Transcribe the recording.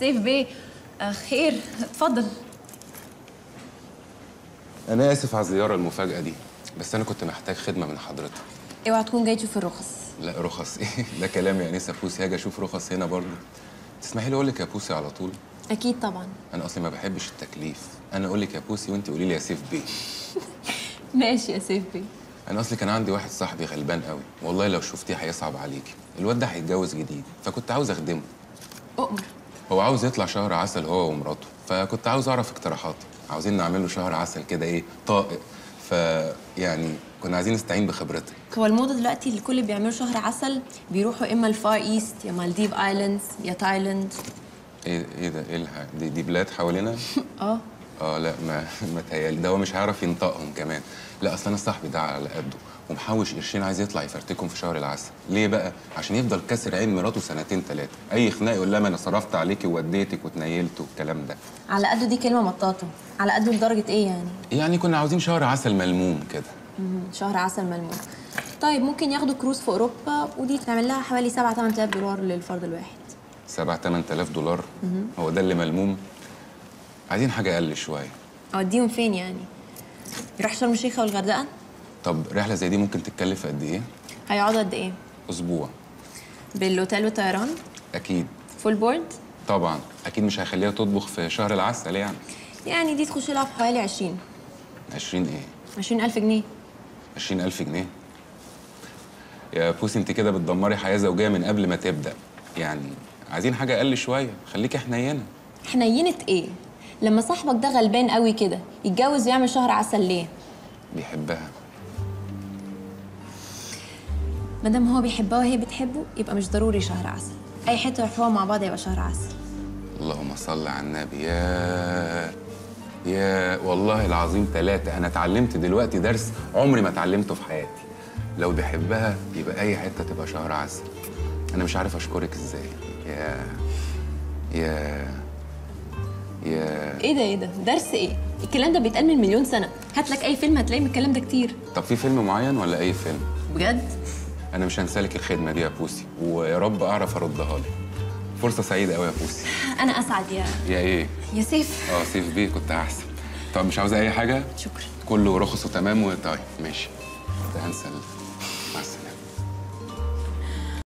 سيف بيه آه خير اتفضل انا اسف على الزياره المفاجاه دي بس انا كنت محتاج خدمه من حضرتك اوعى تكون جاي تشوف الرخص لا رخص ايه ده كلام يا انسه بوسي هاجي اشوف رخص هنا برضه تسمحي لي اقول لك يا بوسي على طول اكيد طبعا انا اصلي ما بحبش التكليف انا اقول لك يا بوسي وانت قولي لي يا سيف بيه ماشي يا سيف بيه انا اصلي كان عندي واحد صاحبي غلبان قوي والله لو شفتيه هيصعب عليكي الواد ده هيتجوز جديد فكنت عاوز اخدمه اؤمر هو عاوز يطلع شهر عسل هو ومراته فكنت عاوز اعرف اقتراحاتي عاوزين نعمل له شهر عسل كده ايه طائق فيعني كنا عايزين نستعين بخبرتك هو الموضة دلوقتي الكل اللي بيعملوا شهر عسل بيروحوا اما الفار ايست يا مالديف ايلاندز يا تايلاند ايه ايه ده ايه الح... دي, دي بلاد حوالينا اه اه لا ما ما تهيألي ده هو مش هيعرف ينطقهم كمان لا اصل انا صاحبي ده على قده ومحوش قرشين عايز يطلع يفرتكم في شهر العسل ليه بقى عشان يفضل كاسر عين مراته سنتين ثلاثه اي خناق يقول لها ما انا صرفت عليكي ووديتك واتنيلت والكلام ده على قده دي كلمة مطاطة على قده لدرجة ايه يعني يعني كنا عاوزين شهر عسل ملموم كده مم، شهر عسل ملموم طيب ممكن ياخدوا كروز في اوروبا ودي تعمل لها حوالي 7 8000 دولار للفرد الواحد 7 8000 دولار هو ده اللي ملموم عايزين حاجه اقل شويه اوديهم فين يعني يروح شرم الشيخ والغردقه طب رحله زي دي ممكن تتكلف قد ايه هيقعدوا قد ايه اسبوع بالاوتيل والطيران اكيد فول بورد طبعا اكيد مش هيخليها تطبخ في شهر العسل يعني يعني دي تخش لها في حوالي 20 20 ايه 20000 جنيه 20000 جنيه يا بوسي انت كده بتدمري حياه زوجيه من قبل ما تبدا يعني عايزين حاجه اقل شويه خليكي حنينه حنينه ايه لما صاحبك ده غلبان قوي كده يتجوز ويعمل شهر عسل ليه بيحبها ما دام هو بيحبها وهي بتحبه يبقى مش ضروري شهر عسل اي حته يروحوها مع بعض يبقى شهر عسل اللهم صل على النبي يا يا والله العظيم ثلاثة أنا اتعلمت دلوقتي درس عمري ما اتعلمته في حياتي لو بيحبها يبقى أي حتة تبقى شهر عسل أنا مش عارف أشكرك إزاي يا يا يا ايه ده ايه ده درس ايه الكلام ده بيتقال من مليون سنه هات لك اي فيلم هتلاقي من الكلام ده كتير طب في فيلم معين ولا أي فيلم؟ بجد أنا مش هنسالك الخدمة دي يا بوسي ويا رب أعرف أردها لك فرصة سعيدة أوي يا بوسي انا اسعد يا يا إيه؟ يا سيف اه سيف بيه كنت هحسب طب مش عاوزة أي حاجة؟ شكرا كله رخص وتمام وطيب ماشي ده هنسى